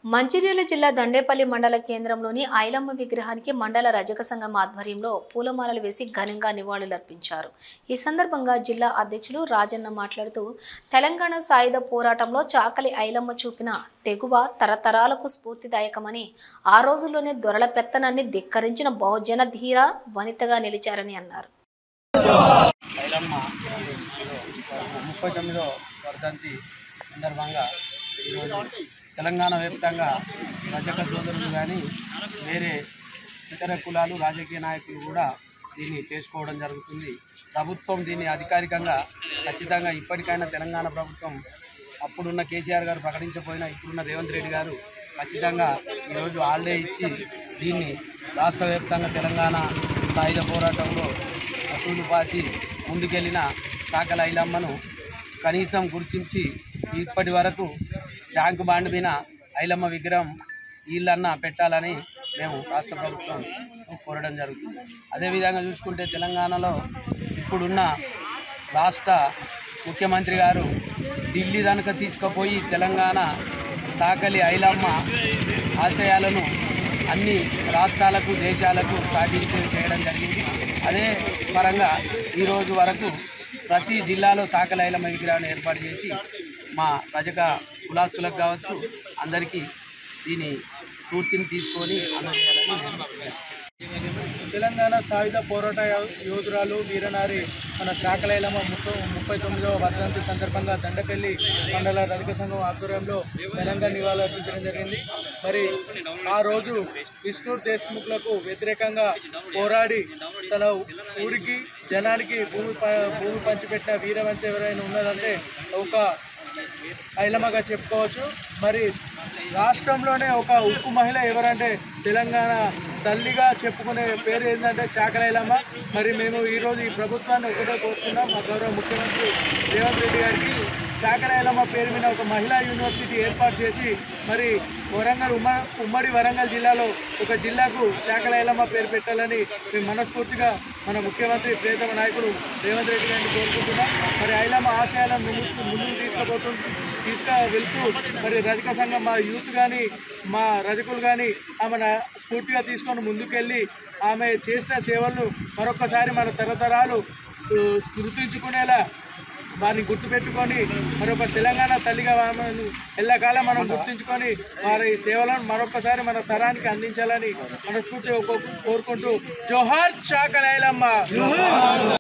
మంచిర్యాల జిల్లా దండేపల్లి మండల కేంద్రంలోని ఐలమ్మ విగ్రహానికి మండల రజక సంఘం ఆధ్వర్యంలో పూలమాలలు వేసి ఘనంగా నివాళులర్పించారు ఈ సందర్భంగా జిల్లా అధ్యక్షులు రాజన్న మాట్లాడుతూ తెలంగాణ సాయుధ పోరాటంలో చాకలి ఐలమ్మ చూపిన తెగువ తరతరాలకు స్ఫూర్తిదాయకమని ఆ రోజుల్లోనే దొరల పెత్తనాన్ని ధిక్కరించిన బహుజన ధీర వనితగా నిలిచారని అన్నారు ఐలమ్మ ముప్పై తొమ్మిదో వర్ధంతి సందర్భంగా ఈరోజు తెలంగాణ వ్యాప్తంగా రజక సోదరులు కానీ వేరే ఇతర కులాలు రాజకీయ నాయకులు కూడా దీన్ని చేసుకోవడం జరుగుతుంది ప్రభుత్వం దీన్ని అధికారికంగా ఖచ్చితంగా ఇప్పటికైనా తెలంగాణ ప్రభుత్వం అప్పుడున్న కేసీఆర్ గారు ప్రకటించకపోయినా ఇప్పుడున్న రేవంత్ రెడ్డి గారు ఖచ్చితంగా ఈరోజు హాలిడే ఇచ్చి దీన్ని రాష్ట్ర వ్యాప్తంగా తెలంగాణ సాయుధ పోరాటంలో అసూలు పాసి ముందుకెళ్ళిన కాకల ఐలమ్మను కనీసం గుర్తించి ఇప్పటి వరకు ట్యాంక్ బాండ్ మీద ఐలమ్మ విగ్రహం వీళ్ళన్నా పెట్టాలని మేము రాష్ట్ర ప్రభుత్వం కోరడం జరుగుతుంది అదేవిధంగా చూసుకుంటే తెలంగాణలో ఇప్పుడున్న రాష్ట్ర ముఖ్యమంత్రి గారు ఢిల్లీ దానిక తీసుకుపోయి తెలంగాణ సాకలి ఐలమ్మ ఆశయాలను అన్ని రాష్ట్రాలకు దేశాలకు సాధించి చేయడం జరిగింది అదే పరంగా ఈరోజు వరకు ప్రతి జిల్లాలో సాకలి ఐలమ్మ విగ్రహాన్ని ఏర్పాటు చేసి మా రజక కులాస్తులకు కావచ్చు అందరికీ దీని పూర్తిని తీసుకొని అందజేయాలని నేను తెలంగాణ సాయుధ పోరాట యో- యోధురాలు వీరనారి మన చాకలైలమ్మ ముప్పై ముప్పై తొమ్మిదవ వర్ధంతి సందర్భంగా దండపల్లి మండల రజక సంఘం ఆధ్వర్యంలో ఘనంగా నివాళులర్పించడం జరిగింది మరి ఆ రోజు విష్ణు దేశ్ముఖ్లకు వ్యతిరేకంగా పోరాడి తన ఊరికి జనానికి భూమి ప- భూమి పంచిపెట్టిన వీరవంత ఎవరైనా ఉన్నదంటే ఒక ఐలమ్మగా చెప్పుకోవచ్చు మరి రాష్ట్రంలోనే ఒక ఉక్కు మహిళ ఎవరంటే తెలంగాణ తల్లిగా చెప్పుకునే పేరు ఏంటంటే చాకలైలమ్మ మరి మేము ఈరోజు ఈ ప్రభుత్వాన్ని ఒకటే కోరుతున్నాం మా గౌరవ ముఖ్యమంత్రి రేవంత్ రెడ్డి గారికి చాకలైలమ్మ పేరు మీద ఒక మహిళా యూనివర్సిటీ ఏర్పాటు చేసి మరి వరంగల్ ఉమ్మ ఉమ్మడి వరంగల్ జిల్లాలో ఒక జిల్లాకు చాకలైలమ్మ పేరు పెట్టాలని మేము మనస్ఫూర్తిగా మన ముఖ్యమంత్రి ప్రియతమ నాయకుడు రేవంత్ రెడ్డి గారిని కోరుకుంటున్నాం మరి ఐలమ్మ ఆశయాలను ముందుకు ముందుకు తీసుకుపోతుంది తీసుకు వెళ్తూ మరి రజక సంఘం మా యూత్ కానీ మా రజకులు కానీ ఆమెను స్ఫూర్తిగా తీసుకొని ముందుకెళ్ళి ఆమె చేసిన సేవలను మరొకసారి మన తరతరాలు ఉ, స్మృతించుకునేలా వారిని గుర్తుపెట్టుకొని మరొక తెలంగాణ తల్లిగా ఆమెను ఎల్లకాలం మనం గుర్తుంచుకొని వారి సేవలను మరొకసారి మన తరానికి అందించాలని మనస్ఫూర్తిగా కోరుకుంటూ జోహార్ చాకలైలమ్మ